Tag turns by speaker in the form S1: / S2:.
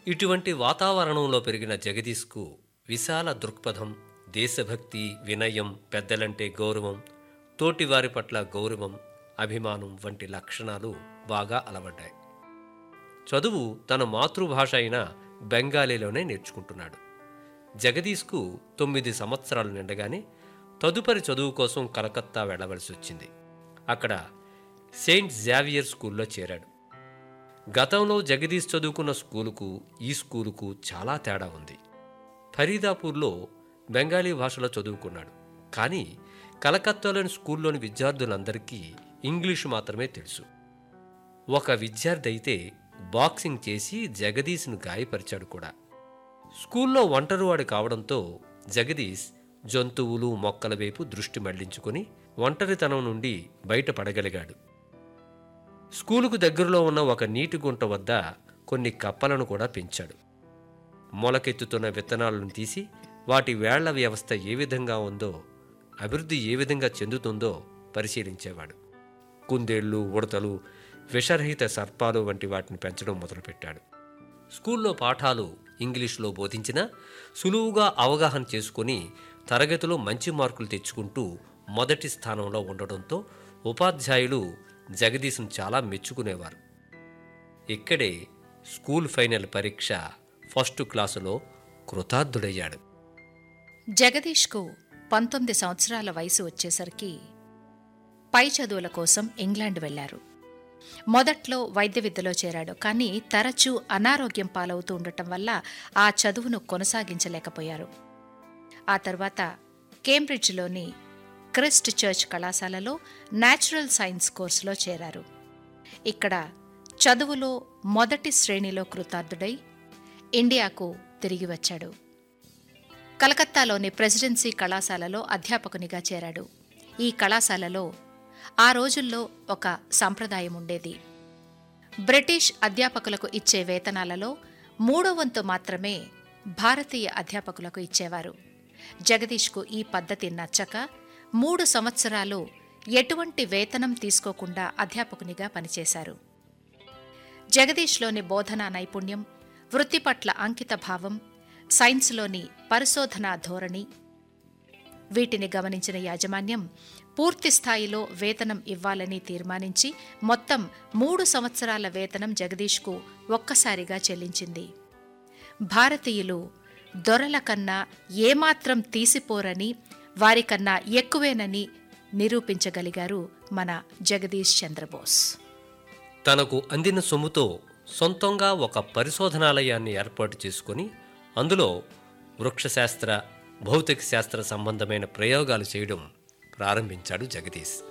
S1: ఇటువంటి వాతావరణంలో పెరిగిన జగదీష్కు విశాల దృక్పథం దేశభక్తి వినయం పెద్దలంటే గౌరవం తోటివారి పట్ల గౌరవం అభిమానం వంటి లక్షణాలు బాగా అలవడ్డాయి చదువు తన మాతృభాష అయిన బెంగాలీలోనే నేర్చుకుంటున్నాడు జగదీష్కు తొమ్మిది సంవత్సరాలు నిండగానే తదుపరి చదువు కోసం కలకత్తా వెళ్ళవలసి వచ్చింది అక్కడ సెయింట్ జావియర్ స్కూల్లో చేరాడు గతంలో జగదీష్ చదువుకున్న స్కూలుకు ఈ స్కూలుకు చాలా తేడా ఉంది ఫరీదాపూర్లో బెంగాలీ భాషలో చదువుకున్నాడు కానీ కలకత్తాలోని స్కూల్లోని విద్యార్థులందరికీ ఇంగ్లీషు మాత్రమే తెలుసు ఒక విద్యార్థి అయితే బాక్సింగ్ చేసి జగదీష్ను గాయపరిచాడు కూడా స్కూల్లో ఒంటరివాడు కావడంతో జగదీష్ జంతువులు మొక్కల వైపు దృష్టి మళ్లించుకుని ఒంటరితనం నుండి బయటపడగలిగాడు స్కూలుకు దగ్గరలో ఉన్న ఒక నీటి గుంట వద్ద కొన్ని కప్పలను కూడా పెంచాడు మొలకెత్తుతున్న విత్తనాలను తీసి వాటి వేళ్ల వ్యవస్థ ఏ విధంగా ఉందో అభివృద్ధి ఏ విధంగా చెందుతుందో పరిశీలించేవాడు కుందేళ్లు ఉడతలు విషరహిత సర్పాలు వంటి వాటిని పెంచడం మొదలుపెట్టాడు స్కూల్లో పాఠాలు ఇంగ్లీష్లో బోధించినా సులువుగా అవగాహన చేసుకుని తరగతిలో మంచి మార్కులు తెచ్చుకుంటూ మొదటి స్థానంలో ఉండడంతో ఉపాధ్యాయులు జగదీశ్ను చాలా మెచ్చుకునేవారు ఇక్కడే స్కూల్ ఫైనల్ పరీక్ష ఫస్ట్ క్లాసులో కృతార్థుడయ్యాడు
S2: జగదీష్కు పంతొమ్మిది సంవత్సరాల వయసు వచ్చేసరికి పై చదువుల కోసం ఇంగ్లాండ్ వెళ్లారు మొదట్లో వైద్య విద్యలో చేరాడు కానీ తరచూ అనారోగ్యం పాలవుతూ ఉండటం వల్ల ఆ చదువును కొనసాగించలేకపోయారు ఆ తర్వాత కేంబ్రిడ్జ్లోని క్రిస్ట్ చర్చ్ కళాశాలలో న్యాచురల్ సైన్స్ కోర్సులో చేరారు ఇక్కడ చదువులో మొదటి శ్రేణిలో కృతార్థుడై ఇండియాకు తిరిగి వచ్చాడు కలకత్తాలోని ప్రెసిడెన్సీ కళాశాలలో అధ్యాపకునిగా చేరాడు ఈ కళాశాలలో ఆ రోజుల్లో ఒక సంప్రదాయం ఉండేది బ్రిటిష్ అధ్యాపకులకు ఇచ్చే వేతనాలలో మూడో వంతు మాత్రమే భారతీయ అధ్యాపకులకు ఇచ్చేవారు జగదీష్కు ఈ పద్ధతి నచ్చక మూడు సంవత్సరాలు ఎటువంటి వేతనం తీసుకోకుండా అధ్యాపకునిగా పనిచేశారు జగదీష్లోని బోధనా నైపుణ్యం వృత్తి పట్ల అంకిత భావం సైన్స్లోని పరిశోధనా ధోరణి వీటిని గమనించిన యాజమాన్యం పూర్తి స్థాయిలో వేతనం ఇవ్వాలని తీర్మానించి మొత్తం మూడు సంవత్సరాల వేతనం జగదీష్కు ఒక్కసారిగా చెల్లించింది భారతీయులు దొరల కన్నా ఏమాత్రం తీసిపోరని వారికన్నా ఎక్కువేనని నిరూపించగలిగారు మన జగదీష్ చంద్రబోస్
S1: తనకు అందిన సొమ్ముతో సొంతంగా ఒక పరిశోధనాలయాన్ని ఏర్పాటు చేసుకుని అందులో వృక్షశాస్త్ర భౌతిక శాస్త్ర సంబంధమైన ప్రయోగాలు చేయడం ప్రారంభించాడు జగదీష్